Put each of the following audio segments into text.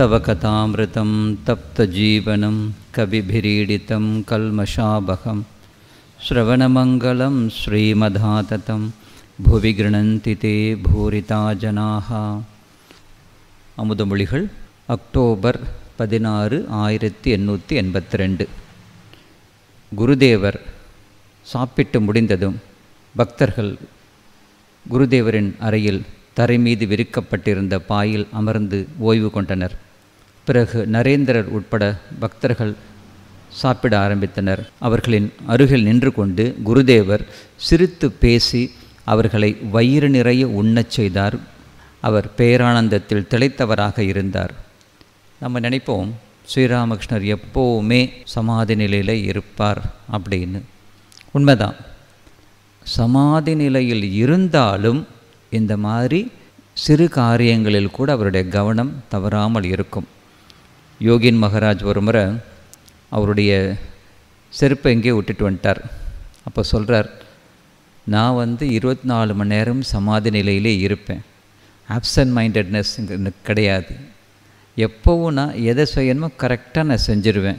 तव कथामृतं तप्तजीवनं कविभिरीडितं कल्मषाबहं श्रवणमङ्गलं श्रीमधाततं भुवि गृह्णन्ति ते भूरिता जनाः அமுதமொழிகள் அக்டோபர் பதினாறு ஆயிரத்தி எண்ணூற்றி எண்பத்தி ரெண்டு குருதேவர் சாப்பிட்டு முடிந்ததும் பக்தர்கள் குருதேவரின் அறையில் தரை மீது விரிக்கப்பட்டிருந்த பாயில் அமர்ந்து ஓய்வு கொண்டனர் பிறகு நரேந்திரர் உட்பட பக்தர்கள் சாப்பிட ஆரம்பித்தனர் அவர்களின் அருகில் நின்று கொண்டு குருதேவர் சிரித்து பேசி அவர்களை வயிறு நிறைய உண்ணச் செய்தார் அவர் பேரானந்தத்தில் திளைத்தவராக இருந்தார் நம்ம நினைப்போம் ஸ்ரீராமகிருஷ்ணர் எப்போவுமே சமாதி நிலையில் இருப்பார் அப்படின்னு உண்மைதான் சமாதி நிலையில் இருந்தாலும் இந்த மாதிரி சிறு காரியங்களில் கூட அவருடைய கவனம் தவறாமல் இருக்கும் யோகின் மகராஜ் ஒரு முறை அவருடைய செருப்பை எங்கேயோ விட்டுட்டு வந்துட்டார் அப்போ சொல்கிறார் நான் வந்து இருபத்தி நாலு மணி நேரம் சமாதி நிலையிலே இருப்பேன் ஆப்சன்ட் மைண்டட்னஸ் கிடையாது எப்போவும் நான் எதை செய்யணுமோ கரெக்டாக நான் செஞ்சிருவேன்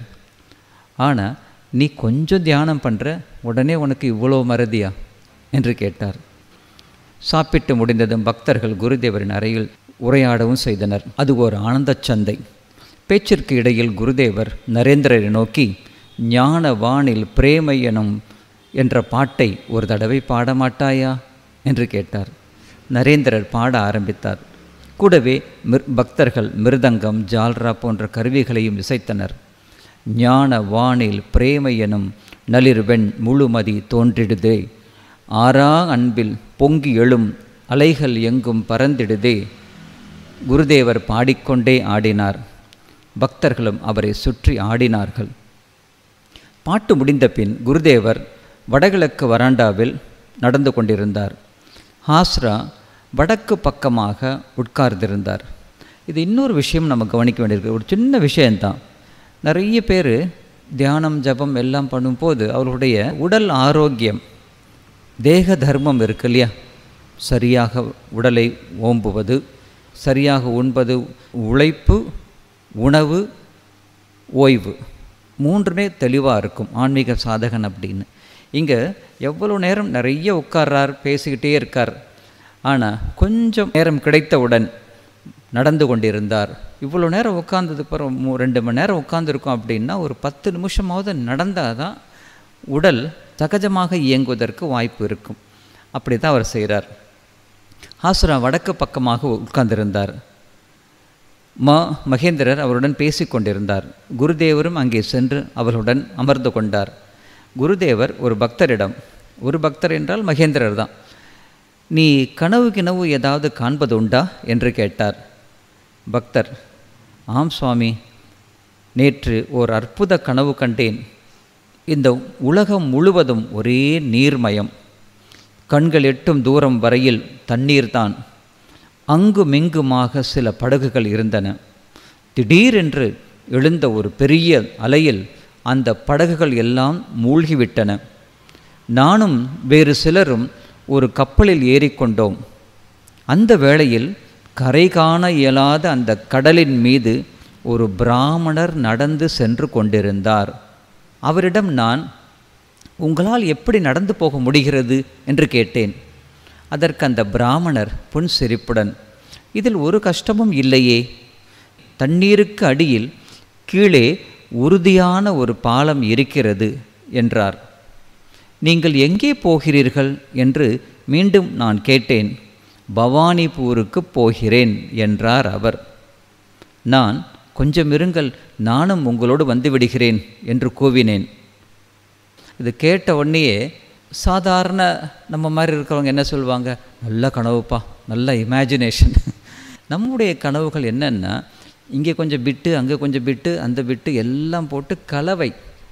ஆனால் நீ கொஞ்சம் தியானம் பண்ணுற உடனே உனக்கு இவ்வளோ மறதியா என்று கேட்டார் சாப்பிட்டு முடிந்ததும் பக்தர்கள் குருதேவரின் அறையில் உரையாடவும் செய்தனர் அது ஒரு ஆனந்த சந்தை பேச்சிற்கு இடையில் குருதேவர் நரேந்திரரை நோக்கி ஞான வானில் பிரேமை எனும் என்ற பாட்டை ஒரு தடவை பாடமாட்டாயா என்று கேட்டார் நரேந்திரர் பாட ஆரம்பித்தார் கூடவே மிர் பக்தர்கள் மிருதங்கம் ஜால்ரா போன்ற கருவிகளையும் இசைத்தனர் ஞான வானில் பிரேமை எனும் நளிர்வெண் முழுமதி தோன்றிடுதே ஆறா அன்பில் பொங்கி எழும் அலைகள் எங்கும் பறந்திடுதே குருதேவர் பாடிக்கொண்டே ஆடினார் பக்தர்களும் அவரை சுற்றி ஆடினார்கள் பாட்டு முடிந்த பின் குருதேவர் வடகிழக்கு வராண்டாவில் நடந்து கொண்டிருந்தார் ஹாஸ்ரா வடக்கு பக்கமாக உட்கார்ந்திருந்தார் இது இன்னொரு விஷயம் நம்ம கவனிக்க வேண்டியிருக்கு ஒரு சின்ன விஷயந்தான் நிறைய பேர் தியானம் ஜபம் எல்லாம் பண்ணும்போது அவர்களுடைய உடல் ஆரோக்கியம் தேக தர்மம் இருக்கு இல்லையா சரியாக உடலை ஓம்புவது சரியாக உண்பது உழைப்பு உணவு ஓய்வு மூன்றுமே தெளிவாக இருக்கும் ஆன்மீக சாதகன் அப்படின்னு இங்கே எவ்வளோ நேரம் நிறைய உட்கார்றார் பேசிக்கிட்டே இருக்கார் ஆனால் கொஞ்சம் நேரம் கிடைத்தவுடன் நடந்து கொண்டிருந்தார் இவ்வளோ நேரம் உட்காந்ததுக்கு அப்புறம் மூ ரெண்டு மணி நேரம் உட்காந்துருக்கோம் அப்படின்னா ஒரு பத்து நிமிஷமாவது நடந்தால் தான் உடல் சகஜமாக இயங்குவதற்கு வாய்ப்பு இருக்கும் அப்படி தான் அவர் செய்கிறார் ஹாசுரா வடக்கு பக்கமாக உட்கார்ந்திருந்தார் மா மகேந்திரர் அவருடன் பேசி கொண்டிருந்தார் குருதேவரும் அங்கே சென்று அவர்களுடன் அமர்ந்து கொண்டார் குருதேவர் ஒரு பக்தரிடம் ஒரு பக்தர் என்றால் மகேந்திரர் தான் நீ கனவு கிணவு ஏதாவது காண்பது உண்டா என்று கேட்டார் பக்தர் ஆம் சுவாமி நேற்று ஓர் அற்புத கனவு கண்டேன் இந்த உலகம் முழுவதும் ஒரே நீர்மயம் கண்கள் எட்டும் தூரம் வரையில் தண்ணீர்தான் அங்குமிங்குமாக சில படகுகள் இருந்தன திடீரென்று எழுந்த ஒரு பெரிய அலையில் அந்த படகுகள் எல்லாம் மூழ்கிவிட்டன நானும் வேறு சிலரும் ஒரு கப்பலில் ஏறிக்கொண்டோம் அந்த வேளையில் கரை காண இயலாத அந்த கடலின் மீது ஒரு பிராமணர் நடந்து சென்று கொண்டிருந்தார் அவரிடம் நான் உங்களால் எப்படி நடந்து போக முடிகிறது என்று கேட்டேன் அதற்கு அந்த பிராமணர் புன்சிரிப்புடன் இதில் ஒரு கஷ்டமும் இல்லையே தண்ணீருக்கு அடியில் கீழே உறுதியான ஒரு பாலம் இருக்கிறது என்றார் நீங்கள் எங்கே போகிறீர்கள் என்று மீண்டும் நான் கேட்டேன் பவானிபூருக்கு போகிறேன் என்றார் அவர் நான் கொஞ்சம் இருங்கள் நானும் உங்களோடு வந்து விடுகிறேன் என்று கூவினேன் இது கேட்ட உடனேயே சாதாரண நம்ம மாதிரி இருக்கிறவங்க என்ன சொல்லுவாங்க நல்ல கனவுப்பா நல்ல இமேஜினேஷன் நம்முடைய கனவுகள் என்னென்னா இங்கே கொஞ்சம் பிட்டு அங்கே கொஞ்சம் பிட்டு அந்த பிட்டு எல்லாம் போட்டு கலவை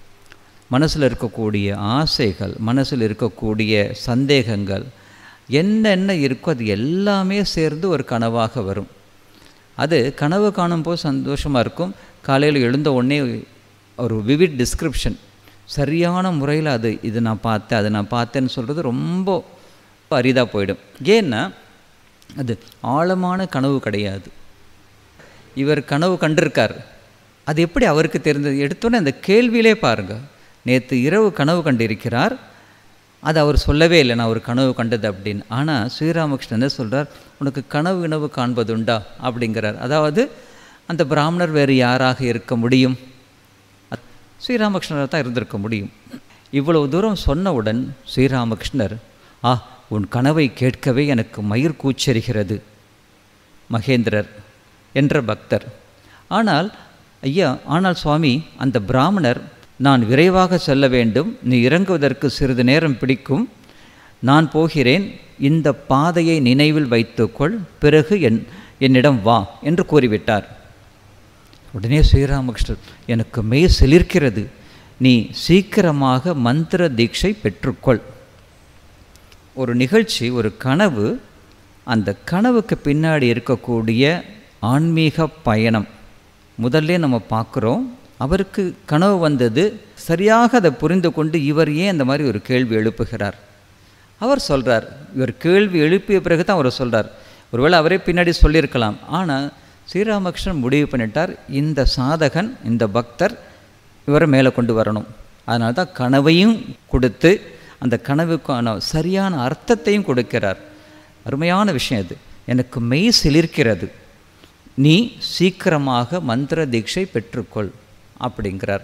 மனசில் இருக்கக்கூடிய ஆசைகள் மனசில் இருக்கக்கூடிய சந்தேகங்கள் என்னென்ன இருக்கோ அது எல்லாமே சேர்ந்து ஒரு கனவாக வரும் அது கனவு காணும்போது சந்தோஷமாக இருக்கும் காலையில் எழுந்த உடனே ஒரு விவிட் டிஸ்கிரிப்ஷன் சரியான முறையில் அது இது நான் பார்த்தேன் அது நான் பார்த்தேன்னு சொல்கிறது ரொம்ப அரிதாக போயிடும் ஏன்னா அது ஆழமான கனவு கிடையாது இவர் கனவு கண்டிருக்கார் அது எப்படி அவருக்கு தெரிந்தது எடுத்தோன்னே அந்த கேள்வியிலே பாருங்கள் நேற்று இரவு கனவு கண்டிருக்கிறார் அது அவர் சொல்லவே இல்லை நான் ஒரு கனவு கண்டது அப்படின்னு ஆனால் ஸ்ரீராமகிருஷ்ணன் என்ன சொல்கிறார் உனக்கு கனவு கனவு காண்பதுண்டா அப்படிங்கிறார் அதாவது அந்த பிராமணர் வேறு யாராக இருக்க முடியும் ஸ்ரீராமகிருஷ்ணராக தான் இருந்திருக்க முடியும் இவ்வளவு தூரம் சொன்னவுடன் ஸ்ரீராமகிருஷ்ணர் ஆ உன் கனவை கேட்கவே எனக்கு மயிர் கூச்சரிகிறது மகேந்திரர் என்ற பக்தர் ஆனால் ஐயா ஆனால் சுவாமி அந்த பிராமணர் நான் விரைவாக செல்ல வேண்டும் நீ இறங்குவதற்கு சிறிது நேரம் பிடிக்கும் நான் போகிறேன் இந்த பாதையை நினைவில் வைத்துக்கொள் பிறகு என் என்னிடம் வா என்று கூறிவிட்டார் உடனே ஸ்ரீராமகிருஷ்ணர் எனக்கு மெய் சிலிர்க்கிறது நீ சீக்கிரமாக மந்திர தீட்சை பெற்றுக்கொள் ஒரு நிகழ்ச்சி ஒரு கனவு அந்த கனவுக்கு பின்னாடி இருக்கக்கூடிய ஆன்மீக பயணம் முதல்ல நம்ம பார்க்குறோம் அவருக்கு கனவு வந்தது சரியாக அதை புரிந்து கொண்டு இவர் ஏன் அந்த மாதிரி ஒரு கேள்வி எழுப்புகிறார் அவர் சொல்கிறார் இவர் கேள்வி எழுப்பிய பிறகு தான் அவர் சொல்கிறார் ஒருவேளை அவரே பின்னாடி சொல்லியிருக்கலாம் ஆனால் ஸ்ரீராமகிருஷ்ணன் முடிவு பண்ணிட்டார் இந்த சாதகன் இந்த பக்தர் இவரை மேலே கொண்டு வரணும் அதனால தான் கனவையும் கொடுத்து அந்த கனவுக்கான சரியான அர்த்தத்தையும் கொடுக்கிறார் அருமையான விஷயம் இது எனக்கு மெய் சிலிர்க்கிறது நீ சீக்கிரமாக மந்திர தீட்சை பெற்றுக்கொள் அப்படிங்கிறார்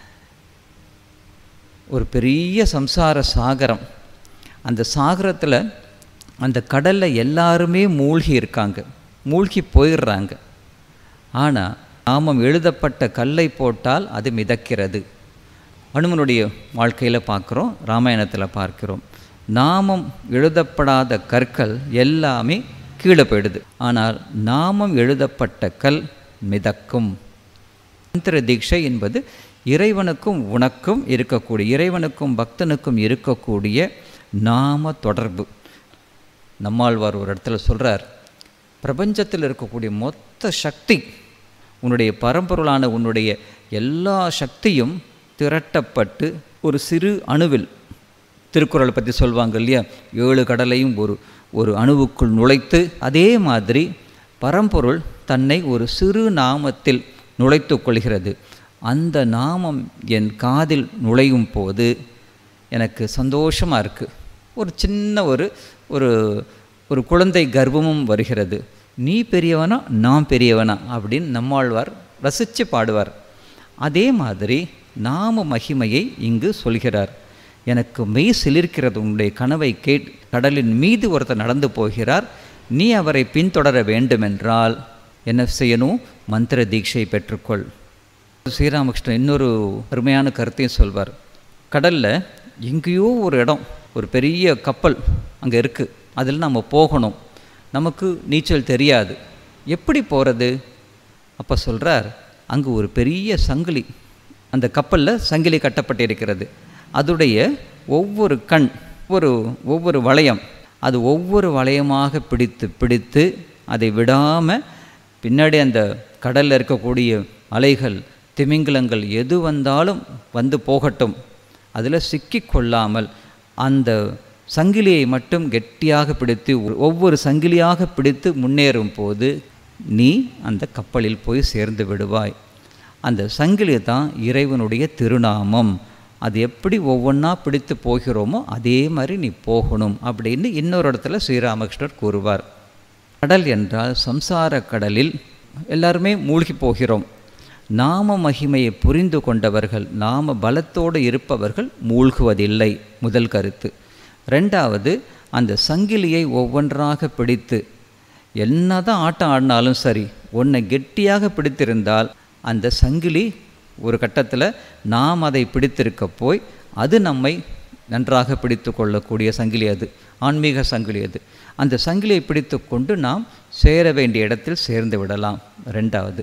ஒரு பெரிய சம்சார சாகரம் அந்த சாகரத்தில் அந்த கடலில் எல்லாருமே மூழ்கி இருக்காங்க மூழ்கி போயிடுறாங்க ஆனால் நாமம் எழுதப்பட்ட கல்லை போட்டால் அது மிதக்கிறது அனுமனுடைய வாழ்க்கையில் பார்க்குறோம் ராமாயணத்தில் பார்க்கிறோம் நாமம் எழுதப்படாத கற்கள் எல்லாமே கீழே போயிடுது ஆனால் நாமம் எழுதப்பட்ட கல் மிதக்கும் மந்திர தீட்சை என்பது இறைவனுக்கும் உனக்கும் இருக்கக்கூடிய இறைவனுக்கும் பக்தனுக்கும் இருக்கக்கூடிய நாம தொடர்பு நம்மாழ்வார் ஒரு இடத்துல சொல்கிறார் பிரபஞ்சத்தில் இருக்கக்கூடிய மொத்த சக்தி உன்னுடைய பரம்பொருளான உன்னுடைய எல்லா சக்தியும் திரட்டப்பட்டு ஒரு சிறு அணுவில் திருக்குறளை பற்றி சொல்வாங்க இல்லையா ஏழு கடலையும் ஒரு ஒரு அணுவுக்குள் நுழைத்து அதே மாதிரி பரம்பொருள் தன்னை ஒரு சிறு நாமத்தில் நுழைத்து கொள்கிறது அந்த நாமம் என் காதில் நுழையும் போது எனக்கு சந்தோஷமாக இருக்குது ஒரு சின்ன ஒரு ஒரு ஒரு குழந்தை கர்ப்பமும் வருகிறது நீ பெரியவனா நான் பெரியவனா அப்படின்னு நம்மாழ்வார் ரசித்து பாடுவார் அதே மாதிரி நாம மகிமையை இங்கு சொல்கிறார் எனக்கு மெய் சிலிர்க்கிறது உன்னுடைய கனவை கேட் கடலின் மீது ஒருத்தர் நடந்து போகிறார் நீ அவரை பின்தொடர வேண்டுமென்றால் என்ன செய்யணும் மந்திர தீட்சை பெற்றுக்கொள் ஸ்ரீராமகிருஷ்ணன் இன்னொரு அருமையான கருத்தையும் சொல்வார் கடலில் எங்கேயோ ஒரு இடம் ஒரு பெரிய கப்பல் அங்கே இருக்குது அதில் நம்ம போகணும் நமக்கு நீச்சல் தெரியாது எப்படி போகிறது அப்போ சொல்கிறார் அங்கு ஒரு பெரிய சங்கிலி அந்த கப்பலில் சங்கிலி கட்டப்பட்டிருக்கிறது அதோடைய ஒவ்வொரு கண் ஒவ்வொரு ஒவ்வொரு வளையம் அது ஒவ்வொரு வளையமாக பிடித்து பிடித்து அதை விடாமல் பின்னாடி அந்த கடலில் இருக்கக்கூடிய அலைகள் திமிங்கலங்கள் எது வந்தாலும் வந்து போகட்டும் அதில் சிக்கி கொள்ளாமல் அந்த சங்கிலியை மட்டும் கெட்டியாக பிடித்து ஒவ்வொரு சங்கிலியாக பிடித்து முன்னேறும் போது நீ அந்த கப்பலில் போய் சேர்ந்து விடுவாய் அந்த சங்கிலி தான் இறைவனுடைய திருநாமம் அது எப்படி ஒவ்வொன்றா பிடித்து போகிறோமோ அதே மாதிரி நீ போகணும் அப்படின்னு இன்னொரு இடத்துல ஸ்ரீராமகிருஷ்ணர் கூறுவார் கடல் என்றால் சம்சார கடலில் எல்லாருமே மூழ்கி போகிறோம் நாம மகிமையை புரிந்து கொண்டவர்கள் நாம பலத்தோடு இருப்பவர்கள் மூழ்குவதில்லை முதல் கருத்து ரெண்டாவது அந்த சங்கிலியை ஒவ்வொன்றாக பிடித்து என்ன தான் ஆட்டம் ஆடினாலும் சரி ஒன்றை கெட்டியாக பிடித்திருந்தால் அந்த சங்கிலி ஒரு கட்டத்தில் நாம் அதை பிடித்திருக்க போய் அது நம்மை நன்றாக பிடித்து கொள்ளக்கூடிய சங்கிலி அது ஆன்மீக சங்கிலி அது அந்த சங்கிலியை பிடித்து கொண்டு நாம் சேர வேண்டிய இடத்தில் சேர்ந்து விடலாம் ரெண்டாவது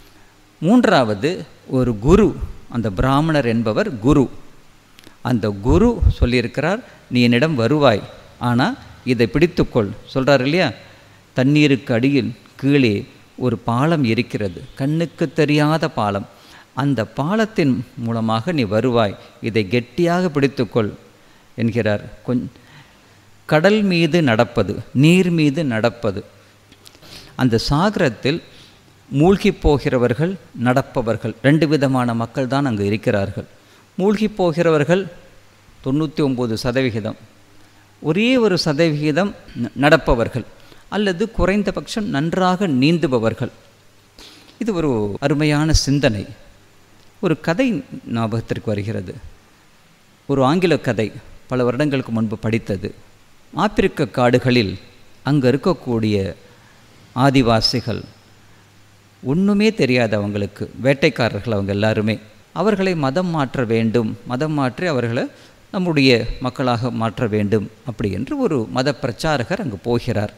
மூன்றாவது ஒரு குரு அந்த பிராமணர் என்பவர் குரு அந்த குரு சொல்லியிருக்கிறார் நீ என்னிடம் வருவாய் ஆனால் இதை பிடித்துக்கொள் சொல்கிறார் இல்லையா தண்ணீருக்கு அடியில் கீழே ஒரு பாலம் இருக்கிறது கண்ணுக்கு தெரியாத பாலம் அந்த பாலத்தின் மூலமாக நீ வருவாய் இதை கெட்டியாக பிடித்துக்கொள் என்கிறார் கொஞ் கடல் மீது நடப்பது நீர் மீது நடப்பது அந்த சாகரத்தில் மூழ்கி போகிறவர்கள் நடப்பவர்கள் ரெண்டு விதமான மக்கள் தான் அங்கு இருக்கிறார்கள் மூழ்கி போகிறவர்கள் தொண்ணூற்றி ஒம்பது சதவிகிதம் ஒரே ஒரு சதவிகிதம் நடப்பவர்கள் அல்லது குறைந்தபட்சம் நன்றாக நீந்துபவர்கள் இது ஒரு அருமையான சிந்தனை ஒரு கதை ஞாபகத்திற்கு வருகிறது ஒரு ஆங்கில கதை பல வருடங்களுக்கு முன்பு படித்தது ஆப்பிரிக்க காடுகளில் அங்கே இருக்கக்கூடிய ஆதிவாசிகள் ஒன்றுமே தெரியாது அவங்களுக்கு வேட்டைக்காரர்கள் அவங்க எல்லாருமே அவர்களை மதம் மாற்ற வேண்டும் மதம் மாற்றி அவர்களை நம்முடைய மக்களாக மாற்ற வேண்டும் அப்படி என்று ஒரு மத பிரச்சாரகர் அங்கே போகிறார்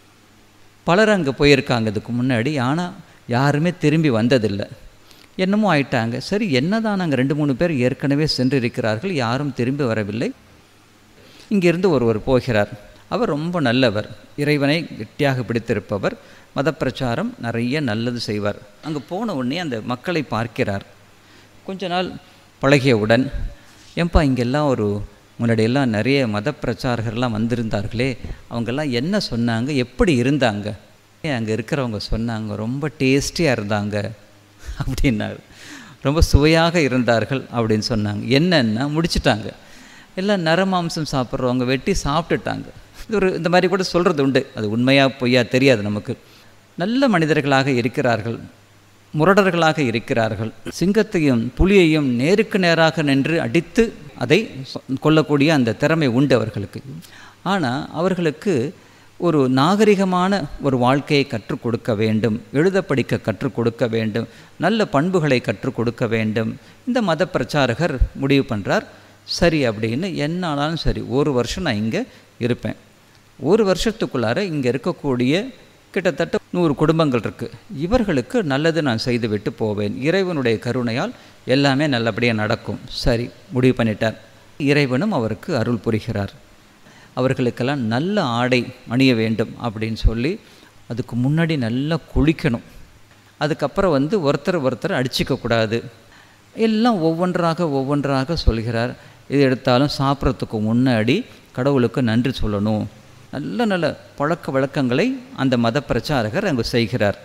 பலர் அங்கே போயிருக்காங்க இதுக்கு முன்னாடி ஆனால் யாருமே திரும்பி வந்ததில்லை என்னமோ ஆயிட்டாங்க சரி என்னதான் நாங்கள் ரெண்டு மூணு பேர் ஏற்கனவே சென்றிருக்கிறார்கள் யாரும் திரும்பி வரவில்லை இங்கிருந்து ஒருவர் போகிறார் அவர் ரொம்ப நல்லவர் இறைவனை கெட்டியாக பிடித்திருப்பவர் மத பிரச்சாரம் நிறைய நல்லது செய்வார் அங்கே போன உடனே அந்த மக்களை பார்க்கிறார் கொஞ்ச நாள் பழகியவுடன் ஏன்பா இங்கெல்லாம் ஒரு முன்னாடியெல்லாம் நிறைய மத பிரச்சாரகர்லாம் வந்திருந்தார்களே அவங்கெல்லாம் என்ன சொன்னாங்க எப்படி இருந்தாங்க அங்கே இருக்கிறவங்க சொன்னாங்க ரொம்ப டேஸ்டியாக இருந்தாங்க அப்படின்னாரு ரொம்ப சுவையாக இருந்தார்கள் அப்படின்னு சொன்னாங்க என்னன்னா முடிச்சிட்டாங்க எல்லாம் நரமாம்சம் சாப்பிட்றவங்க வெட்டி சாப்பிட்டுட்டாங்க இது ஒரு இந்த மாதிரி கூட சொல்கிறது உண்டு அது உண்மையாக பொய்யா தெரியாது நமக்கு நல்ல மனிதர்களாக இருக்கிறார்கள் முரடர்களாக இருக்கிறார்கள் சிங்கத்தையும் புலியையும் நேருக்கு நேராக நின்று அடித்து அதை கொல்லக்கூடிய அந்த திறமை உண்டு அவர்களுக்கு ஆனால் அவர்களுக்கு ஒரு நாகரிகமான ஒரு வாழ்க்கையை கற்றுக் கொடுக்க வேண்டும் எழுத படிக்க கற்றுக் கொடுக்க வேண்டும் நல்ல பண்புகளை கற்றுக் கொடுக்க வேண்டும் இந்த மத பிரச்சாரகர் முடிவு பண்ணுறார் சரி அப்படின்னு என்ன ஆனாலும் சரி ஒரு வருஷம் நான் இங்கே இருப்பேன் ஒரு வருஷத்துக்குள்ளார இங்கே இருக்கக்கூடிய கிட்டத்தட்ட நூறு குடும்பங்கள் இருக்குது இவர்களுக்கு நல்லது நான் செய்துவிட்டு போவேன் இறைவனுடைய கருணையால் எல்லாமே நல்லபடியாக நடக்கும் சரி முடிவு பண்ணிட்டார் இறைவனும் அவருக்கு அருள் புரிகிறார் அவர்களுக்கெல்லாம் நல்ல ஆடை அணிய வேண்டும் அப்படின்னு சொல்லி அதுக்கு முன்னாடி நல்லா குளிக்கணும் அதுக்கப்புறம் வந்து ஒருத்தர் ஒருத்தர் அடிச்சிக்கக்கூடாது எல்லாம் ஒவ்வொன்றாக ஒவ்வொன்றாக சொல்கிறார் இது எடுத்தாலும் சாப்பிட்றதுக்கு முன்னாடி கடவுளுக்கு நன்றி சொல்லணும் நல்ல நல்ல பழக்க வழக்கங்களை அந்த மத பிரச்சாரகர் அங்கு செய்கிறார்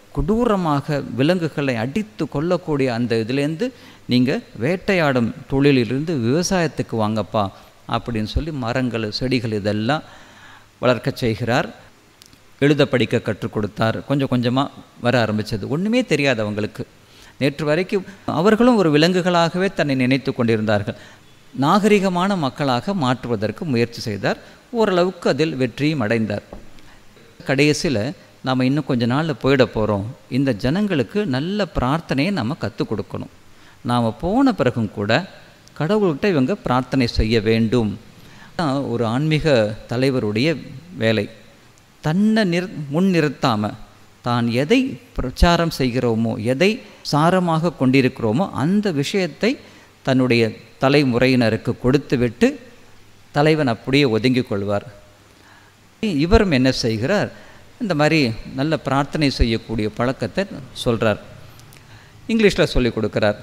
கொடூரமாக விலங்குகளை அடித்து கொல்லக்கூடிய அந்த இதுலேருந்து நீங்கள் வேட்டையாடும் தொழிலிலிருந்து விவசாயத்துக்கு வாங்கப்பா அப்படின்னு சொல்லி மரங்கள் செடிகள் இதெல்லாம் வளர்க்க செய்கிறார் எழுத படிக்க கற்றுக் கொடுத்தார் கொஞ்சம் கொஞ்சமாக வர ஆரம்பித்தது ஒன்றுமே தெரியாது அவங்களுக்கு நேற்று வரைக்கும் அவர்களும் ஒரு விலங்குகளாகவே தன்னை நினைத்து கொண்டிருந்தார்கள் நாகரிகமான மக்களாக மாற்றுவதற்கு முயற்சி செய்தார் ஓரளவுக்கு அதில் வெற்றியும் அடைந்தார் கடைசியில் நாம் இன்னும் கொஞ்ச நாளில் போயிட போகிறோம் இந்த ஜனங்களுக்கு நல்ல பிரார்த்தனையை நம்ம கற்றுக் கொடுக்கணும் நாம் போன பிறகும் கூட கடவுள்கிட்ட இவங்க பிரார்த்தனை செய்ய வேண்டும் ஒரு ஆன்மீக தலைவருடைய வேலை தன்னை நிறு முன் நிறுத்தாமல் தான் எதை பிரச்சாரம் செய்கிறோமோ எதை சாரமாக கொண்டிருக்கிறோமோ அந்த விஷயத்தை தன்னுடைய தலைமுறையினருக்கு கொடுத்துவிட்டு தலைவன் அப்படியே ஒதுங்கிக் கொள்வார் இவரும் என்ன செய்கிறார் இந்த மாதிரி நல்ல பிரார்த்தனை செய்யக்கூடிய பழக்கத்தை சொல்கிறார் இங்கிலீஷில் சொல்லிக் கொடுக்குறார்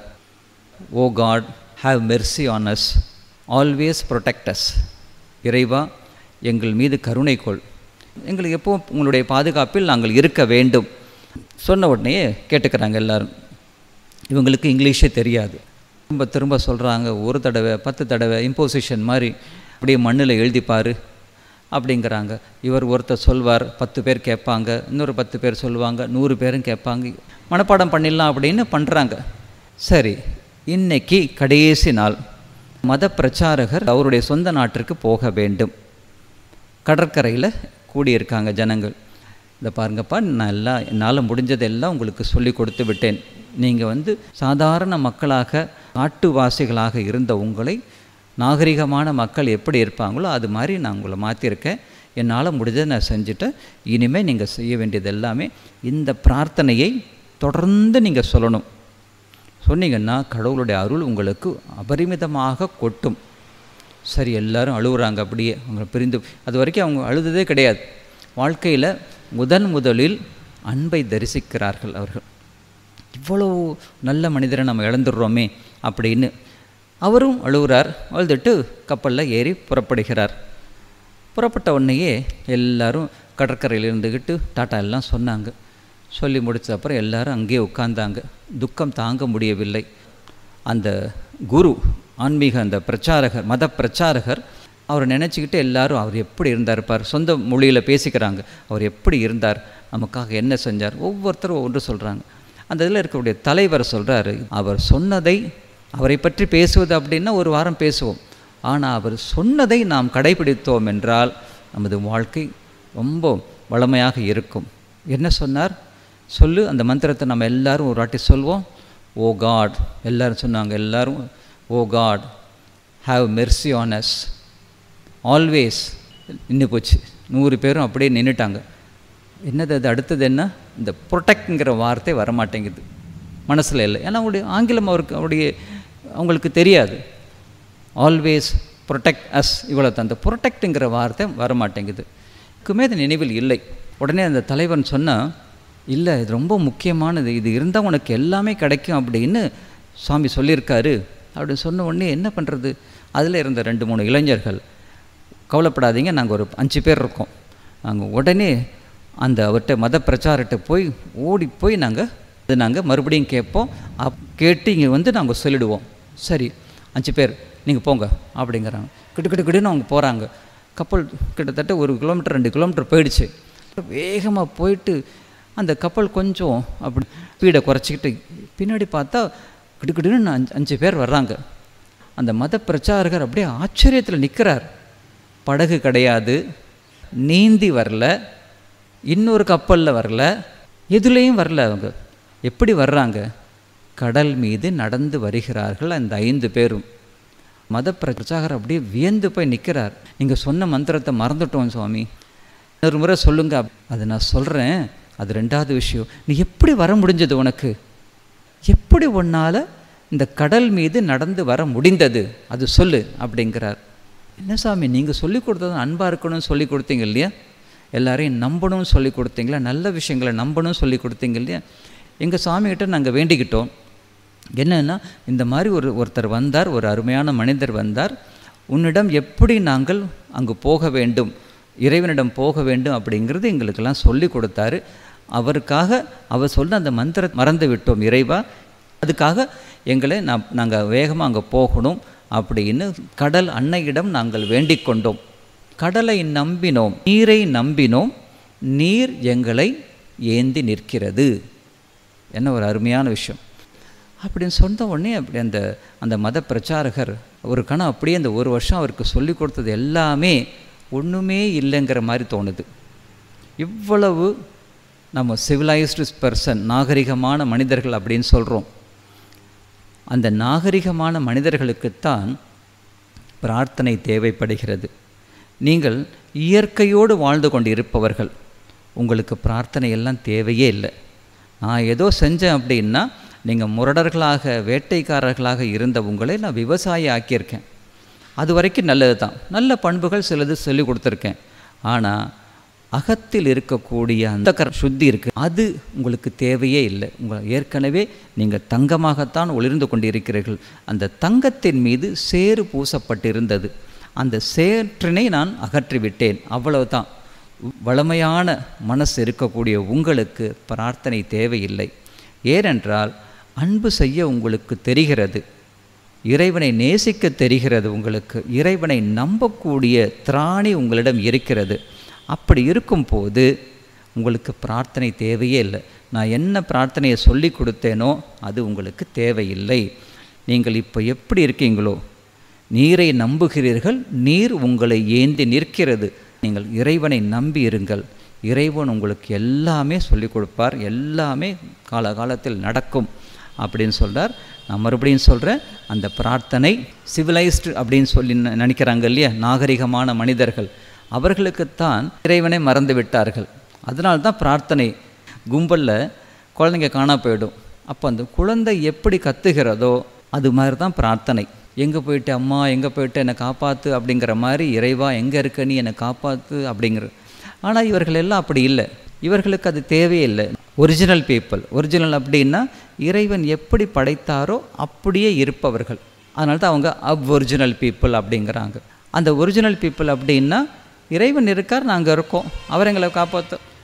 oh God have mercy on us always protect us இறைவா எங்கள் மீது கருணை கொள் எங்களுக்கு எப்போ உங்களுடைய பாதுகாப்பில் நாங்கள் இருக்க வேண்டும் சொன்ன உடனே கேட்டுக்கிறாங்க எல்லாரும் இவங்களுக்கு இங்கிலீஷே தெரியாது திரும்ப திரும்ப சொல்கிறாங்க ஒரு தடவை பத்து தடவை இம்போசிஷன் மாதிரி அப்படியே மண்ணில் எழுதிப்பார் அப்படிங்கிறாங்க இவர் ஒருத்தர் சொல்வார் பத்து பேர் கேட்பாங்க இன்னொரு பத்து பேர் சொல்லுவாங்க நூறு பேரும் கேட்பாங்க மனப்பாடம் பண்ணிடலாம் அப்படின்னு பண்ணுறாங்க சரி இன்னைக்கு கடைசி நாள் மத பிரச்சாரகர் அவருடைய சொந்த நாட்டிற்கு போக வேண்டும் கடற்கரையில் கூடியிருக்காங்க ஜனங்கள் இதை பாருங்கப்பா நான் எல்லாம் என்னால் முடிஞ்சதெல்லாம் உங்களுக்கு சொல்லி கொடுத்து விட்டேன் நீங்கள் வந்து சாதாரண மக்களாக காட்டுவாசிகளாக இருந்த உங்களை நாகரிகமான மக்கள் எப்படி இருப்பாங்களோ அது மாதிரி நான் உங்களை மாற்றிருக்கேன் என்னால் முடிஞ்சதை நான் செஞ்சுட்டேன் இனிமேல் நீங்கள் செய்ய வேண்டியது எல்லாமே இந்த பிரார்த்தனையை தொடர்ந்து நீங்கள் சொல்லணும் சொன்னீங்கன்னா கடவுளுடைய அருள் உங்களுக்கு அபரிமிதமாக கொட்டும் சரி எல்லாரும் அழுகுறாங்க அப்படியே அவங்க பிரிந்து அது வரைக்கும் அவங்க அழுததே கிடையாது வாழ்க்கையில் முதன் முதலில் அன்பை தரிசிக்கிறார்கள் அவர்கள் இவ்வளோ நல்ல மனிதரை நம்ம இழந்துடுறோமே அப்படின்னு அவரும் அழுகிறார் அழுதுட்டு கப்பலில் ஏறி புறப்படுகிறார் புறப்பட்ட உடனேயே எல்லாரும் கடற்கரையில் இருந்துக்கிட்டு டாட்டா எல்லாம் சொன்னாங்க சொல்லி முடிச்ச அப்புறம் எல்லாரும் அங்கேயே உட்கார்ந்தாங்க துக்கம் தாங்க முடியவில்லை அந்த குரு ஆன்மீக அந்த பிரச்சாரகர் மத பிரச்சாரகர் அவரை நினச்சிக்கிட்டு எல்லாரும் அவர் எப்படி இருந்தார் பார் சொந்த மொழியில் பேசிக்கிறாங்க அவர் எப்படி இருந்தார் நமக்காக என்ன செஞ்சார் ஒவ்வொருத்தரும் ஒன்று சொல்கிறாங்க அந்த இதில் இருக்கக்கூடிய தலைவர் சொல்கிறாரு அவர் சொன்னதை அவரை பற்றி பேசுவது அப்படின்னா ஒரு வாரம் பேசுவோம் ஆனால் அவர் சொன்னதை நாம் கடைபிடித்தோம் என்றால் நமது வாழ்க்கை ரொம்ப வளமையாக இருக்கும் என்ன சொன்னார் சொல்லு அந்த மந்திரத்தை நம்ம எல்லாரும் ஒரு வாட்டி சொல்வோம் ஓ காட் எல்லாரும் சொன்னாங்க எல்லாரும் oh God have mercy on us always நின்று போச்சு நூறு பேரும் அப்படியே நின்றுட்டாங்க என்னது அது அடுத்தது என்ன இந்த ப்ரொடெக்ட்ங்கிற வார்த்தை வரமாட்டேங்குது மனசில் இல்லை ஏன்னா அவங்களுடைய ஆங்கிலம் அவருக்கு அவருடைய அவங்களுக்கு தெரியாது ஆல்வேஸ் ப்ரொடெக்ட் அஸ் இவ்வளோ தான் அந்த ப்ரொடெக்ட்டுங்கிற வார்த்தை வரமாட்டேங்குது இருக்குமே அது நினைவில் இல்லை உடனே அந்த தலைவன் சொன்னால் இல்லை இது ரொம்ப முக்கியமானது இது இருந்தால் உனக்கு எல்லாமே கிடைக்கும் அப்படின்னு சுவாமி சொல்லியிருக்காரு அப்படின்னு சொன்ன உடனே என்ன பண்ணுறது அதில் இருந்த ரெண்டு மூணு இளைஞர்கள் கவலைப்படாதீங்க நாங்கள் ஒரு அஞ்சு பேர் இருக்கோம் நாங்கள் உடனே அந்த அவர்கிட்ட மத பிரச்சாரத்தை போய் ஓடி போய் நாங்கள் அது நாங்கள் மறுபடியும் கேட்போம் அப் கேட்டு இங்கே வந்து நாங்கள் சொல்லிடுவோம் சரி அஞ்சு பேர் நீங்கள் போங்க அப்படிங்கிறாங்க கிட்டு கிட்டு கிட்டுன்னு அவங்க போகிறாங்க கப்பல் கிட்டத்தட்ட ஒரு கிலோமீட்டர் ரெண்டு கிலோமீட்டர் போயிடுச்சு வேகமாக போயிட்டு அந்த கப்பல் கொஞ்சம் அப்படி ஸ்பீடை குறைச்சிக்கிட்டு பின்னாடி பார்த்தா கிடுக்கிடுன்னு அஞ்சு அஞ்சு பேர் வர்றாங்க அந்த மத பிரச்சாரகர் அப்படியே ஆச்சரியத்தில் நிற்கிறார் படகு கிடையாது நீந்தி வரல இன்னொரு கப்பலில் வரல எதுலேயும் வரல அவங்க எப்படி வர்றாங்க கடல் மீது நடந்து வருகிறார்கள் அந்த ஐந்து பேரும் மத பிரச்சாகர் அப்படியே வியந்து போய் நிற்கிறார் நீங்கள் சொன்ன மந்திரத்தை மறந்துட்டோம் சுவாமி இன்னொரு முறை சொல்லுங்க அது நான் சொல்கிறேன் அது ரெண்டாவது விஷயம் நீ எப்படி வர முடிஞ்சது உனக்கு எப்படி உன்னால் இந்த கடல் மீது நடந்து வர முடிந்தது அது சொல்லு அப்படிங்கிறார் என்ன சாமி நீங்கள் சொல்லி கொடுத்தது அன்பாக இருக்கணும்னு சொல்லி கொடுத்தீங்க இல்லையா எல்லாரையும் நம்பணும்னு சொல்லி கொடுத்தீங்களா நல்ல விஷயங்களை நம்பணும்னு சொல்லி கொடுத்தீங்க இல்லையா எங்கள் சாமிகிட்ட நாங்கள் வேண்டிக்கிட்டோம் என்னன்னா இந்த மாதிரி ஒரு ஒருத்தர் வந்தார் ஒரு அருமையான மனிதர் வந்தார் உன்னிடம் எப்படி நாங்கள் அங்கு போக வேண்டும் இறைவனிடம் போக வேண்டும் அப்படிங்கிறது எங்களுக்கெல்லாம் சொல்லி கொடுத்தாரு அவருக்காக அவர் சொன்ன அந்த மந்திர மறந்து விட்டோம் இறைவா அதுக்காக எங்களை நான் நாங்கள் வேகமாக அங்கே போகணும் அப்படின்னு கடல் அன்னையிடம் நாங்கள் வேண்டிக் கொண்டோம் கடலை நம்பினோம் நீரை நம்பினோம் நீர் எங்களை ஏந்தி நிற்கிறது என்ன ஒரு அருமையான விஷயம் அப்படின்னு சொன்ன உடனே அப்படி அந்த அந்த மத பிரச்சாரகர் ஒரு கணம் அப்படியே அந்த ஒரு வருஷம் அவருக்கு சொல்லி கொடுத்தது எல்லாமே ஒன்றுமே இல்லைங்கிற மாதிரி தோணுது இவ்வளவு நம்ம சிவிலைஸ்டு பர்சன் நாகரிகமான மனிதர்கள் அப்படின்னு சொல்கிறோம் அந்த நாகரிகமான மனிதர்களுக்குத்தான் பிரார்த்தனை தேவைப்படுகிறது நீங்கள் இயற்கையோடு வாழ்ந்து கொண்டு இருப்பவர்கள் உங்களுக்கு பிரார்த்தனை எல்லாம் தேவையே இல்லை நான் ஏதோ செஞ்சேன் அப்படின்னா நீங்கள் முரடர்களாக வேட்டைக்காரர்களாக இருந்த உங்களை நான் விவசாயி ஆக்கியிருக்கேன் அது வரைக்கும் நல்லது தான் நல்ல பண்புகள் சிலது சொல்லி கொடுத்துருக்கேன் ஆனால் அகத்தில் இருக்கக்கூடிய அந்த கர சுத்தி இருக்குது அது உங்களுக்கு தேவையே இல்லை உங்கள் ஏற்கனவே நீங்கள் தங்கமாகத்தான் ஒளிர்ந்து கொண்டிருக்கிறீர்கள் அந்த தங்கத்தின் மீது சேறு பூசப்பட்டிருந்தது அந்த சேற்றினை நான் அகற்றிவிட்டேன் அவ்வளவுதான் வளமையான மனசு இருக்கக்கூடிய உங்களுக்கு பிரார்த்தனை தேவையில்லை ஏனென்றால் அன்பு செய்ய உங்களுக்கு தெரிகிறது இறைவனை நேசிக்க தெரிகிறது உங்களுக்கு இறைவனை நம்பக்கூடிய திராணி உங்களிடம் இருக்கிறது அப்படி இருக்கும்போது உங்களுக்கு பிரார்த்தனை தேவையே இல்லை நான் என்ன பிரார்த்தனையை சொல்லி கொடுத்தேனோ அது உங்களுக்கு தேவையில்லை நீங்கள் இப்போ எப்படி இருக்கீங்களோ நீரை நம்புகிறீர்கள் நீர் உங்களை ஏந்தி நிற்கிறது நீங்கள் இறைவனை நம்பி இருங்கள் இறைவன் உங்களுக்கு எல்லாமே சொல்லிக் கொடுப்பார் எல்லாமே காலகாலத்தில் நடக்கும் அப்படின்னு சொல்கிறார் நான் மறுபடியும் சொல்கிறேன் அந்த பிரார்த்தனை சிவிலைஸ்டு அப்படின்னு சொல்லி நினைக்கிறாங்க இல்லையா நாகரிகமான மனிதர்கள் அவர்களுக்குத்தான் இறைவனை மறந்து விட்டார்கள் அதனால தான் பிரார்த்தனை கும்பலில் குழந்தைங்க காணா போயிடும் அப்போ அந்த குழந்தை எப்படி கத்துகிறதோ அது மாதிரி தான் பிரார்த்தனை எங்கே போயிட்டு அம்மா எங்கே போயிட்டு என்னை காப்பாற்று அப்படிங்கிற மாதிரி இறைவா எங்கே இருக்க நீ என்னை காப்பாற்று அப்படிங்கிற ஆனால் இவர்கள் எல்லாம் அப்படி இல்லை இவர்களுக்கு அது தேவையே இல்லை ஒரிஜினல் பீப்புள் ஒரிஜினல் அப்படின்னா இறைவன் எப்படி படைத்தாரோ அப்படியே இருப்பவர்கள் அதனால தான் அவங்க அப் ஒரிஜினல் பீப்புள் அப்படிங்கிறாங்க அந்த ஒரிஜினல் பீப்புள் அப்படின்னா இறைவன் இருக்கார் நாங்கள் இருக்கோம் அவர் எங்களை காப்பாற்ற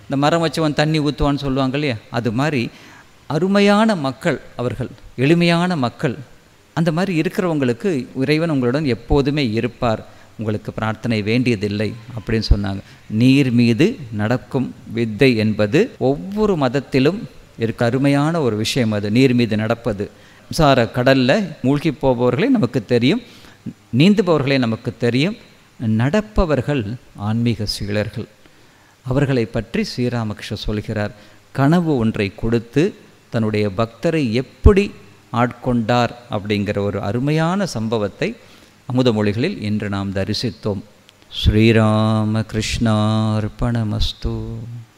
இந்த மரம் வச்சவன் தண்ணி ஊற்றுவான்னு சொல்லுவாங்க இல்லையா அது மாதிரி அருமையான மக்கள் அவர்கள் எளிமையான மக்கள் அந்த மாதிரி இருக்கிறவங்களுக்கு இறைவன் உங்களுடன் எப்போதுமே இருப்பார் உங்களுக்கு பிரார்த்தனை வேண்டியதில்லை அப்படின்னு சொன்னாங்க நீர் மீது நடக்கும் வித்தை என்பது ஒவ்வொரு மதத்திலும் இருக்க அருமையான ஒரு விஷயம் அது நீர் மீது நடப்பது மின்சார கடலில் மூழ்கி போபவர்களே நமக்கு தெரியும் நீந்துபவர்களே நமக்கு தெரியும் நடப்பவர்கள் ஆன்மீக சீலர்கள் அவர்களை பற்றி ஸ்ரீராமகிருஷ்ணர் சொல்கிறார் கனவு ஒன்றை கொடுத்து தன்னுடைய பக்தரை எப்படி ஆட்கொண்டார் அப்படிங்கிற ஒரு அருமையான சம்பவத்தை அமுதமொழிகளில் இன்று நாம் தரிசித்தோம் ஸ்ரீராம கிருஷ்ணார்ப்பணமஸ்து